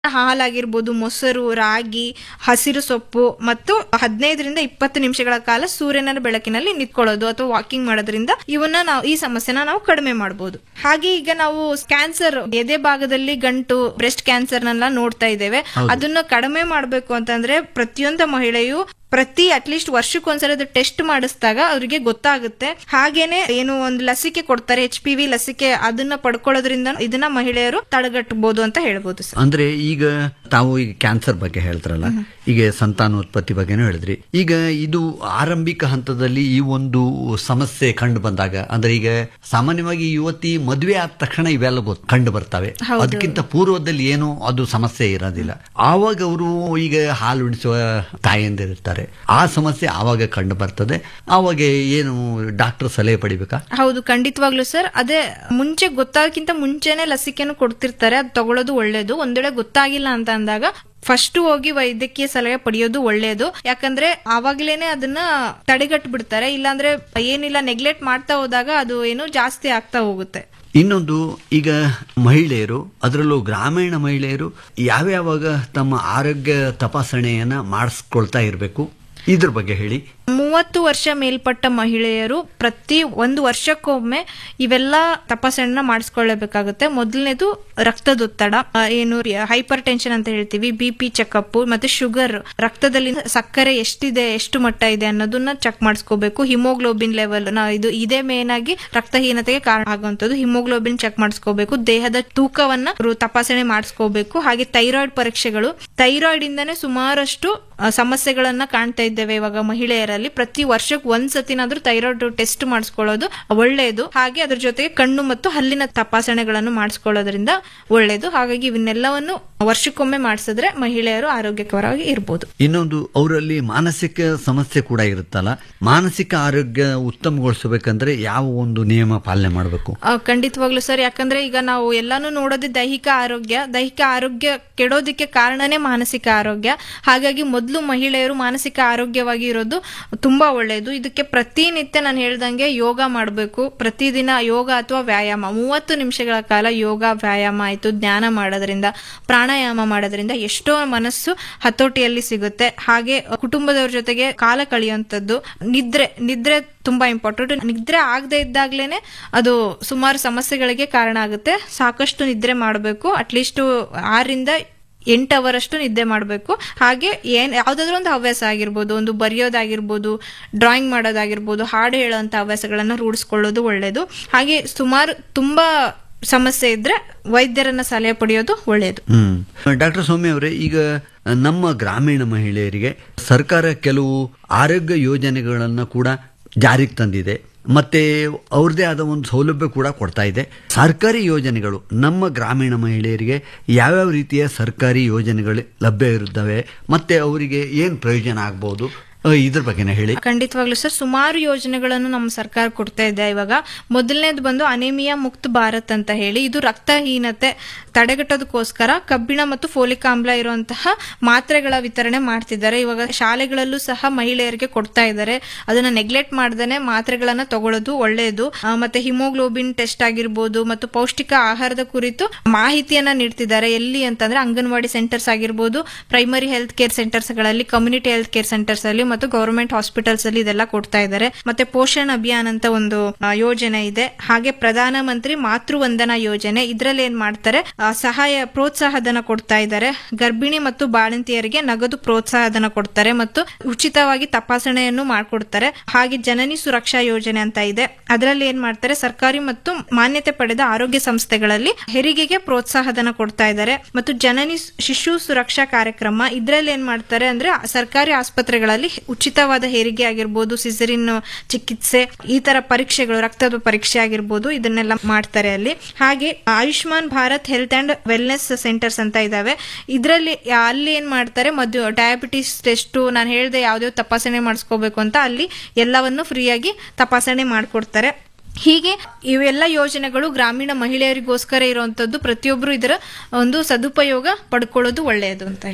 ಹಾಲಾಗಿರ್ಬೋದು ಮೊಸರು ರಾಗಿ ಹಸಿರು ಸೊಪ್ಪು ಮತ್ತು ಹದಿನೈದರಿಂದ ಇಪ್ಪತ್ತು ನಿಮಿಷಗಳ ಕಾಲ ಸೂರ್ಯನ ಬೆಳಕಿನಲ್ಲಿ ನಿಂತ್ಕೊಳ್ಳೋದು ಅಥವಾ ವಾಕಿಂಗ್ ಮಾಡೋದ್ರಿಂದ ಇವನ್ನ ನಾವು ಈ ಸಮಸ್ಯೆನ ನಾವು ಕಡಿಮೆ ಮಾಡಬಹುದು ಹಾಗೆ ಈಗ ನಾವು ಕ್ಯಾನ್ಸರ್ ಎದೆ ಭಾಗದಲ್ಲಿ ಗಂಟು ಬ್ರೆಸ್ಟ್ ಕ್ಯಾನ್ಸರ್ ನೆಲ್ಲ ನೋಡ್ತಾ ಇದ್ದೇವೆ ಅದನ್ನ ಕಡಿಮೆ ಮಾಡಬೇಕು ಅಂತಂದ್ರೆ ಪ್ರತಿಯೊಂದು ಮಹಿಳೆಯು ಪ್ರತಿ ಅಟ್ಲೀಸ್ಟ್ ವರ್ಷಕ್ಕೊಂದ್ಸಲ ಅದು ಟೆಸ್ಟ್ ಮಾಡಿಸಿದಾಗ ಅವರಿಗೆ ಗೊತ್ತಾಗುತ್ತೆ ಹಾಗೇನೆ ಏನು ಒಂದು ಲಸಿಕೆ ಕೊಡ್ತಾರೆ ಎಚ್ ಪಿ ವಿ ಲಸಿಕೆ ಅದನ್ನ ಪಡ್ಕೊಳ್ಳೋದ್ರಿಂದ ಇದನ್ನ ಮಹಿಳೆಯರು ತಡೆಗಟ್ಟಬಹುದು ಅಂತ ಹೇಳ್ಬೋದು ಸರ್ ಅಂದ್ರೆ ಈಗ ತಾವು ಈಗ ಕ್ಯಾನ್ಸರ್ ಬಗ್ಗೆ ಹೇಳ್ತಾರಲ್ಲ ಈಗ ಸಂತಾನೋತ್ಪತ್ತಿ ಬಗ್ಗೆನೂ ಹೇಳಿದ್ರಿ ಈಗ ಇದು ಆರಂಭಿಕ ಹಂತದಲ್ಲಿ ಈ ಒಂದು ಸಮಸ್ಯೆ ಕಂಡು ಬಂದಾಗ ಅಂದ್ರೆ ಈಗ ಸಾಮಾನ್ಯವಾಗಿ ಯುವತಿ ಮದುವೆ ಆದ ತಕ್ಷಣ ಇವೆಲ್ಲ ಗೊತ್ತು ಕಂಡು ಬರ್ತವೆ ಅದಕ್ಕಿಂತ ಪೂರ್ವದಲ್ಲಿ ಏನು ಅದು ಸಮಸ್ಯೆ ಇರೋದಿಲ್ಲ ಆವಾಗ ಅವರು ಈಗ ಹಾಲು ಉಣಿಸುವ ತಾಯಂದಿರ್ತಾರೆ ಆ ಸಮಸ್ಯೆ ಆವಾಗ ಕಂಡು ಬರ್ತದೆ ಆವಾಗ ಏನು ಡಾಕ್ಟರ್ ಸಲಹೆ ಪಡಿಬೇಕಾ ಹೌದು ಖಂಡಿತವಾಗ್ಲೂ ಸರ್ ಅದೇ ಮುಂಚೆ ಗೊತ್ತಾಗಕ್ಕಿಂತ ಮುಂಚೆನೆ ಲಸಿಕೆಯನ್ನು ಕೊಡ್ತಿರ್ತಾರೆ ಅದು ತಗೊಳ್ಳೋದು ಒಳ್ಳೇದು ಒಂದ್ ವೇಳೆ ಗೊತ್ತಾಗಿಲ್ಲ ಅಂತ ಅಂದಾಗ ಫಸ್ಟ್ ಹೋಗಿ ವೈದ್ಯಕೀಯ ಸಲಹೆ ಪಡೆಯೋದು ಒಳ್ಳೇದು ಯಾಕಂದ್ರೆ ಆವಾಗ್ಲೇನೆ ಅದನ್ನ ತಡೆಗಟ್ಟು ಬಿಡ್ತಾರೆ ಇಲ್ಲಾಂದ್ರೆ ಏನಿಲ್ಲ ನೆಗ್ಲೆಕ್ಟ್ ಮಾಡ್ತಾ ಹೋದಾಗ ಅದು ಏನು ಜಾಸ್ತಿ ಆಗ್ತಾ ಹೋಗುತ್ತೆ ಇನ್ನೊಂದು ಈಗ ಮಹಿಳೆಯರು ಅದರಲ್ಲೂ ಗ್ರಾಮೀಣ ಮಹಿಳೆಯರು ಯಾವ್ಯಾವಾಗ ತಮ್ಮ ಆರೋಗ್ಯ ತಪಾಸಣೆಯನ್ನ ಮಾಡಿಸ್ಕೊಳ್ತಾ ಇರಬೇಕು ಇದ್ರ ಬಗ್ಗೆ ಹೇಳಿ ಮೂವತ್ತು ವರ್ಷ ಮೇಲ್ಪಟ್ಟ ಮಹಿಳೆಯರು ಪ್ರತಿ ಒಂದು ವರ್ಷಕ್ಕೊಮ್ಮೆ ಇವೆಲ್ಲ ತಪಾಸಣೆನ ಮಾಡಿಸ್ಕೊಳ್ಳಬೇಕಾಗುತ್ತೆ ಮೊದಲನೇದು ರಕ್ತದೊತ್ತಡ ಆ, ಏನು ಹೈಪರ್ ಟೆನ್ಷನ್ ಅಂತ ಹೇಳ್ತೀವಿ ಬಿ ಪಿ ಚೆಕಪ್ ಮತ್ತೆ ಶುಗರ್ ರಕ್ತದಲ್ಲಿ ಸಕ್ಕರೆ ಎಷ್ಟಿದೆ ಎಷ್ಟು ಮಟ್ಟ ಇದೆ ಅನ್ನೋದನ್ನ ಚೆಕ್ ಮಾಡಿಸ್ಕೋಬೇಕು ಹಿಮೋಗ್ಲೋಬಿನ್ ಲೆವೆಲ್ ಇದು ಇದೇ ಮೇನ್ ಆಗಿ ರಕ್ತಹೀನತೆಗೆ ಕಾರಣ ಆಗುವಂತದ್ದು ಹಿಮೋಗ್ಲೋಬಿನ್ ಚೆಕ್ ಮಾಡಿಸ್ಕೋಬೇಕು ದೇಹದ ತೂಕವನ್ನ ಅವ್ರು ತಪಾಸಣೆ ಮಾಡಿಸ್ಕೋಬೇಕು ಹಾಗೆ ಥೈರಾಯ್ಡ್ ಪರೀಕ್ಷೆಗಳು ಥೈರಾಯ್ಡ್ ಇಂದಾನೆ ಸುಮಾರಷ್ಟು ಆ, ಸಮಸ್ಯೆಗಳನ್ನ ಕಾಣ್ತಾ ಇದ್ದೇವೆ ಇವಾಗ ಮಹಿಳೆಯರಲ್ಲಿ ಪ್ರತಿ ವರ್ಷಕ್ಕೆ ಒಂದ್ಸತಿನಾದ್ರೂ ಥೈರಾಯ್ಡ್ ಟೆಸ್ಟ್ ಮಾಡಿಸ್ಕೊಳ್ಳೋದು ಒಳ್ಳೆಯದು ಹಾಗೆ ಅದ್ರ ಜೊತೆಗೆ ಕಣ್ಣು ಮತ್ತು ಹಲ್ಲಿನ ತಪಾಸಣೆಗಳನ್ನು ಮಾಡಿಸ್ಕೊಳ್ಳೋದ್ರಿಂದ ಒಳ್ಳೆಯದು ಹಾಗಾಗಿ ಇವನ್ನೆಲ್ಲವನ್ನು ವರ್ಷಕ್ಕೊಮ್ಮೆ ಮಾಡಿಸಿದ್ರೆ ಮಹಿಳೆಯರು ಆರೋಗ್ಯಕರವಾಗಿ ಇರ್ಬೋದು ಇನ್ನೊಂದು ಅವರಲ್ಲಿ ಮಾನಸಿಕ ಸಮಸ್ಯೆ ಕೂಡ ಇರುತ್ತಲ್ಲ ಮಾನಸಿಕ ಆರೋಗ್ಯ ಉತ್ತಮಗೊಳಿಸಬೇಕಂದ್ರೆ ಯಾವ ಒಂದು ನಿಯಮ ಪಾಲನೆ ಮಾಡಬೇಕು ಆ, ಖಂಡಿತವಾಗ್ಲೂ ಸರ್ ಯಾಕಂದ್ರೆ ಈಗ ನಾವು ಎಲ್ಲಾನು ನೋಡೋದೇ ದೈಹಿಕ ಆರೋಗ್ಯ ದೈಹಿಕ ಆರೋಗ್ಯ ಕೆಡೋದಕ್ಕೆ ಕಾರಣನೇ ಮಾನಸಿಕ ಆರೋಗ್ಯ ಹಾಗಾಗಿ ಮೊದಲು ಮಹಿಳೆಯರು ಮಾನಸಿಕ ಆರೋಗ್ಯವಾಗಿ ಇರೋದು ತುಂಬಾ ಒಳ್ಳೆಯದು ಇದಕ್ಕೆ ಪ್ರತಿನಿತ್ಯ ನಾನು ಹೇಳ್ದಂಗೆ ಯೋಗ ಮಾಡಬೇಕು ಪ್ರತಿದಿನ ಯೋಗ ಅಥವಾ ವ್ಯಾಯಾಮ ಮೂವತ್ತು ನಿಮಿಷಗಳ ಕಾಲ ಯೋಗ ವ್ಯಾಯಾಮ ಆಯ್ತು ಧ್ಯಾನ ಮಾಡೋದ್ರಿಂದ ಪ್ರಾಣಾಯಾಮ ಮಾಡೋದ್ರಿಂದ ಎಷ್ಟೋ ಮನಸ್ಸು ಹತೋಟಿಯಲ್ಲಿ ಸಿಗುತ್ತೆ ಹಾಗೆ ಕುಟುಂಬದವ್ರ ಜೊತೆಗೆ ಕಾಲ ಕಳೆಯುವಂಥದ್ದು ನಿದ್ರೆ ನಿದ್ರೆ ತುಂಬಾ ಇಂಪಾರ್ಟೆಂಟ್ ನಿದ್ರೆ ಆಗದೆ ಇದ್ದಾಗ್ಲೇನೆ ಅದು ಸುಮಾರು ಸಮಸ್ಯೆಗಳಿಗೆ ಕಾರಣ ಆಗುತ್ತೆ ಸಾಕಷ್ಟು ನಿದ್ರೆ ಮಾಡಬೇಕು ಅಟ್ಲೀಸ್ಟ್ ಆರರಿಂದ ಎಂಟು ಅವರ್ ಅಷ್ಟು ನಿದ್ದೆ ಮಾಡಬೇಕು ಹಾಗೆ ಏನ್ ಯಾವ್ದಾದ್ರು ಒಂದು ಹವ್ಯಾಸ ಆಗಿರ್ಬೋದು ಒಂದು ಬರೆಯೋದಾಗಿರ್ಬೋದು ಡ್ರಾಯಿಂಗ್ ಮಾಡೋದಾಗಿರ್ಬೋದು ಹಾಡು ಹೇಳೋಂಥ ಹವ್ಯಾಸಗಳನ್ನ ರೂಢಿಸ್ಕೊಳ್ಳೋದು ಒಳ್ಳೇದು ಹಾಗೆ ಸುಮಾರು ತುಂಬಾ ಸಮಸ್ಯೆ ಇದ್ರೆ ವೈದ್ಯರನ್ನ ಸಲಹೆ ಪಡೆಯೋದು ಒಳ್ಳೆಯದು ಹ್ಮ್ ಡಾಕ್ಟರ್ ಸೌಮ್ಯ ಅವರೇ ಈಗ ನಮ್ಮ ಗ್ರಾಮೀಣ ಮಹಿಳೆಯರಿಗೆ ಸರ್ಕಾರ ಕೆಲವು ಆರೋಗ್ಯ ಯೋಜನೆಗಳನ್ನು ಕೂಡ ಜಾರಿಗೆ ತಂದಿದೆ ಮತ್ತೆ ಅವ್ರದೇ ಆದ ಒಂದು ಸೌಲಭ್ಯ ಕೂಡ ಕೊಡ್ತಾ ಇದೆ ಸರ್ಕಾರಿ ಯೋಜನೆಗಳು ನಮ್ಮ ಗ್ರಾಮೀಣ ಮಹಿಳೆಯರಿಗೆ ಯಾವ್ಯಾವ ರೀತಿಯ ಸರ್ಕಾರಿ ಯೋಜನೆಗಳು ಲಭ್ಯ ಇರುತ್ತವೆ ಮತ್ತೆ ಅವರಿಗೆ ಏನು ಪ್ರಯೋಜನ ಆಗ್ಬೋದು ಅಹ್, ಇದ್ರ ಬಗ್ಗೆನೇ ಹೇಳಿ ಖಂಡಿತವಾಗ್ಲೂ ಸರ್ ಸುಮಾರು ಯೋಜನೆಗಳನ್ನು ನಮ್ಮ ಸರ್ಕಾರ ಕೊಡ್ತಾ ಇದೆ ಇವಾಗ ಮೊದಲನೇದು ಬಂದು ಅನೇಮಿಯಾ ಮುಕ್ತ ಭಾರತ್ ಅಂತ ಹೇಳಿ ಇದು ರಕ್ತಹೀನತೆ ತಡೆಗಟ್ಟೋದಕ್ಕೋಸ್ಕರ ಕಬ್ಬಿಣ ಮತ್ತು ಫೋಲಿಕ್ ಆಮ್ಲ ಇರುವಂತಹ ಮಾತ್ರೆಗಳ ವಿತರಣೆ ಮಾಡ್ತಿದ್ದಾರೆ ಇವಾಗ ಶಾಲೆಗಳಲ್ಲೂ ಸಹ ಮಹಿಳೆಯರಿಗೆ ಕೊಡ್ತಾ ಇದ್ದಾರೆ ಅದನ್ನ ನೆಗ್ಲೆಕ್ಟ್ ಮಾಡ್ದೇನೆ ಮಾತ್ರೆಗಳನ್ನ ತಗೊಳ್ಳೋದು ಒಳ್ಳೆಯದು ಆ, ಮತ್ತೆ ಹಿಮೋಗ್ಲೋಬಿನ್ ಟೆಸ್ಟ್ ಆಗಿರ್ಬೋದು ಮತ್ತು ಪೌಷ್ಟಿಕ ಆಹಾರದ ಕುರಿತು ಮಾಹಿತಿಯನ್ನ ನೀಡ್ತಿದ್ದಾರೆ ಎಲ್ಲಿ ಅಂತಂದ್ರೆ ಅಂಗನವಾಡಿ ಸೆಂಟರ್ಸ್ ಆಗಿರ್ಬೋದು ಪ್ರೈಮರಿ ಹೆಲ್ತ್ ಕೇರ್ ಸೆಂಟರ್ಸ್ ಗಳಲ್ಲಿ ಕಮ್ಯುನಿಟಿ ಹೆಲ್ತ್ ಕೇರ್ ಸೆಂಟರ್ಸ್ ಅಲ್ಲಿ ಮತ್ತು ಗವರ್ಮೆಂಟ್ ಹಾಸ್ಪಿಟಲ್ಸ್ ಅಲ್ಲಿ ಇದೆಲ್ಲ ಕೊಡ್ತಾ ಇದ್ದಾರೆ ಮತ್ತೆ ಪೋಷಣ್ ಅಭಿಯಾನ್ ಅಂತ ಒಂದು ಆ, ಯೋಜನೆ ಇದೆ ಹಾಗೆ ಪ್ರಧಾನ ಮಂತ್ರಿ ಮಾತೃ ವಂದನಾ ಯೋಜನೆ ಇದ್ರಲ್ಲಿ ಏನ್ ಮಾಡ್ತಾರೆ ಆ, ಸಹಾಯ ಪ್ರೋತ್ಸಾಹಧನ ಕೊಡ್ತಾ ಇದ್ದಾರೆ ಗರ್ಭಿಣಿ ಮತ್ತು ಬಾಣಂತಿಯರಿಗೆ ನಗದು ಪ್ರೋತ್ಸಾಹಧನ ಕೊಡ್ತಾರೆ ಮತ್ತು ಉಚಿತವಾಗಿ ತಪಾಸಣೆಯನ್ನು ಮಾಡ್ಕೊಡ್ತಾರೆ ಹಾಗೆ ಜನನಿ ಸುರಕ್ಷಾ ಯೋಜನೆ ಅಂತ ಇದೆ ಅದರಲ್ಲಿ ಏನ್ ಮಾಡ್ತಾರೆ ಸರ್ಕಾರಿ ಮತ್ತು ಮಾನ್ಯತೆ ಪಡೆದ ಆರೋಗ್ಯ ಸಂಸ್ಥೆಗಳಲ್ಲಿ ಹೆರಿಗೆಗೆ ಪ್ರೋತ್ಸಾಹಧನ ಕೊಡ್ತಾ ಇದ್ದಾರೆ ಮತ್ತು ಜನನಿ ಶಿಶು ಸುರಕ್ಷಾ ಕಾರ್ಯಕ್ರಮ ಇದ್ರಲ್ಲಿ ಏನ್ ಮಾಡ್ತಾರೆ ಅಂದ್ರೆ ಸರ್ಕಾರಿ ಆಸ್ಪತ್ರೆಗಳಲ್ಲಿ ಉಚಿತವಾದ ಹೆರಿಗೆ ಆಗಿರ್ಬೋದು ಸಿಸರಿನ್ ಚಿಕಿತ್ಸೆ ಈ ತರ ಪರೀಕ್ಷೆಗಳು ರಕ್ತದ ಪರೀಕ್ಷೆ ಆಗಿರ್ಬೋದು ಇದನ್ನೆಲ್ಲ ಮಾಡ್ತಾರೆ ಅಲ್ಲಿ ಹಾಗೆ Ayushman Bharat health and wellness centres ಅಂತ ಇದಾವೆ ಇದರಲ್ಲಿ ಅಲ್ಲಿ ಏನ್ ಮಾಡ್ತಾರೆ ಮದ್ದು ಡಯಾಬಿಟಿಸ್ ಟೆಸ್ಟ್ ನಾನು ಹೇಳ್ದೆ ಯಾವ್ದಾವ್ ತಪಾಸಣೆ ಮಾಡಿಸ್ಕೋಬೇಕು ಅಂತ ಅಲ್ಲಿ ಎಲ್ಲವನ್ನು ಫ್ರೀಯಾಗಿ ತಪಾಸಣೆ ಮಾಡ್ಕೊಡ್ತಾರೆ ಹೀಗೆ ಇವೆಲ್ಲ ಯೋಜನೆಗಳು ಗ್ರಾಮೀಣ ಮಹಿಳೆಯರಿಗೋಸ್ಕರ ಇರುವಂತದ್ದು ಪ್ರತಿಯೊಬ್ರು ಇದರ ಒಂದು ಸದುಪಯೋಗ ಪಡ್ಕೊಳ್ಳೋದು ಒಳ್ಳೆಯದು ಅಂತ ಹೇಳ್ತೀನಿ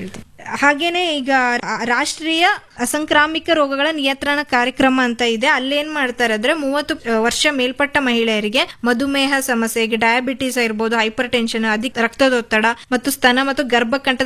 ಹಾಗೇನೆ ಈಗ ಆ- ರಾಷ್ಟ್ರೀಯ ಅಸಂಕ್ರಾಮಿಕ ರೋಗಗಳ ನಿಯಂತ್ರಣ ಕಾರ್ಯಕ್ರಮ ಅಂತ ಇದೆ ಅಲ್ಲೇನ್ ಮಾಡ್ತಾರೆ ಅಂದ್ರೆ ಮೂವತ್ತು ವರ್ಷ ಮೇಲ್ಪಟ್ಟ ಮಹಿಳೆಯರಿಗೆ ಮಧುಮೇಹ ಸಮಸ್ಯೆಗೆ ಡಯಾಬಿಟಿಸ್ ಇರ್ಬೋದು ಹೈಪರ್ ಟೆನ್ಷನ್ ಅಧಿಕ ರಕ್ತದೊತ್ತಡ ಮತ್ತು ಸ್ತನ ಮತ್ತು ಗರ್ಭಕಂಠದ